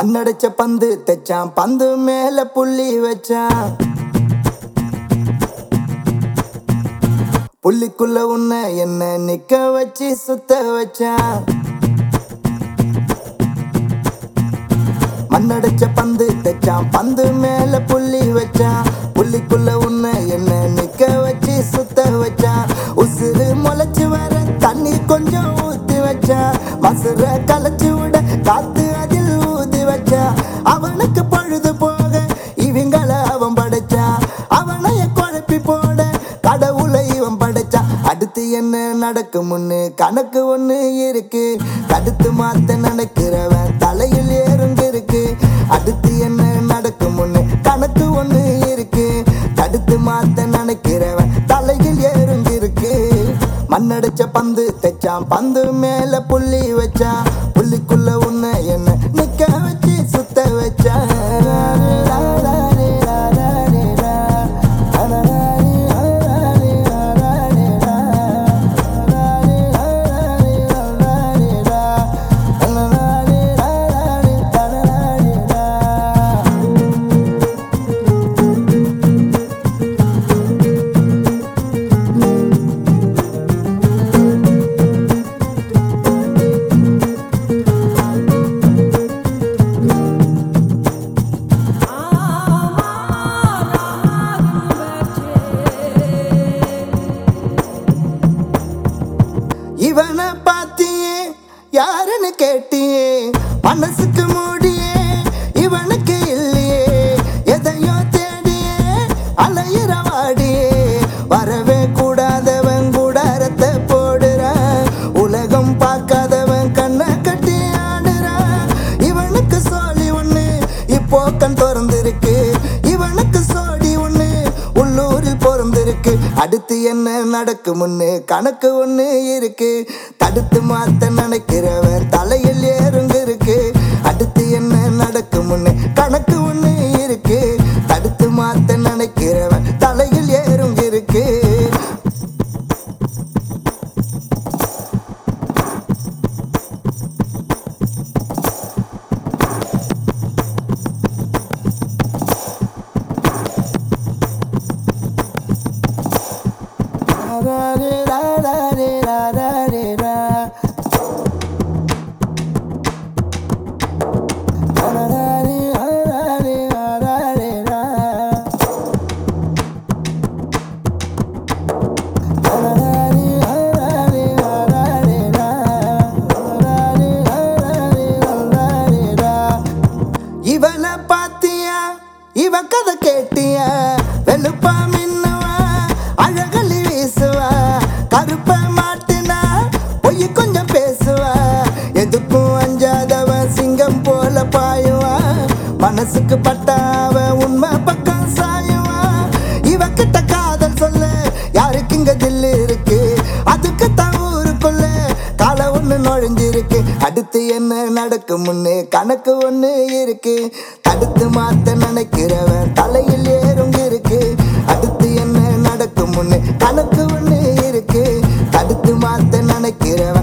மண்ணடிச்ச பந்து தைச்சான் பந்து மேல புள்ளி வச்சான் புள்ளிக்குள்ள உன்னை என்ன நிக்க வச்சு சுத்த வச்சான் மண்ணடிச்ச பந்து தைச்சான் பந்து மேல புள்ளி வச்சான் புள்ளிக்குள்ள உன்னை என்ன நிக்க வச்சு சுத்த வச்சான் உசுறு முளைச்சு வர தண்ணி கொஞ்சம் ஊத்தி வச்சான் மசுர கலைச்சு விட காத்து அதில் ஊதி வச்சான் அவனுக்கு பழுது போக இவங்கள அவன் படைச்சான் அவனைய குழப்பி போட கடவுளை இவன் படைச்சான் அடுத்து என்ன நடக்கும் முன்னு கணக்கு ஒண்ணு இருக்கு தடுத்து மாத்த நினைக்கிறவன் தலையில் ஏறுங்க இருக்கு அடுத்து என்ன நடக்கும் முன்னு கணக்கு ஒண்ணு இருக்கு தடுத்து மாத்த நினைக்கிறவன் தலையில் ஏறுங்க இருக்கு மண்ணடிச்ச பந்து தைச்சான் பந்து மேல புள்ளி வச்சான் புள்ளிக்குள்ள உன்னை என்ன நிக்க வச்சு சுத்த வச்சான் இவனை பாத்தியே யாருன்னு கேட்டியே மனசுக்கு மூடியே இவனுக்கு இல்லையே எதையோ தேடியே அலையிற வாடியே வரவே கூடாதவன் கூடாரத்தை போடுறான் உலகம் பார்க்காதவன் கண்ணை கட்டி ஆடுறான் இவனுக்கு சோழி ஒண்ணு இப்போ கண் திறந்திருக்கு இவனுக்கு சோடி ஒண்ணு உள்ளூரில் பிறந்திருக்கு அடுத்து என்ன நடக்கும் முன்னு கணக்கு ஒண்ணு இருக்கு தடுத்து மாத்த நினைக்கிறவன் தலையில் ஏறுங்க இருக்கு அடுத்து என்ன நடக்கும் முன்னு கணக்கு ஒண்ணு இருக்கு தடுத்து மாத்த நினைக்கிறவன் தலையில் ஏறுங்க இருக்கு இவனை பாத்தியா இவ கதை கேட்டியா வெளுப்பா மின்னுவா அழகலி வீசுவா கருப்ப மாட்டினா பொய் கொஞ்சம் பேசுவா எதுக்கும் அஞ்சாதவன் சிங்கம் போல பாயுவா மனசுக்கு பட்டாவ உண்மை பக்கம் சாயுவா இவகிட்ட காதல் சொல்ல யாருக்கு இங்க தில்லு இருக்கு அதுக்கு தான் ஊருக்குள்ள காலை ஒண்ணு நுழைஞ்சிருக்கு அடுத்து என்ன நடக்கும் முன்னு கணக்கு ஒண்ணு இருக்கு தடுத்து மாத்த நினைக்கிறவன் தலையில் ஏறுங்க இருக்கு அடுத்து என்ன நடக்கும் முன்னு கணக்கு ஒண்ணு இருக்கு தடுத்து மாத்த நினைக்கிறவன்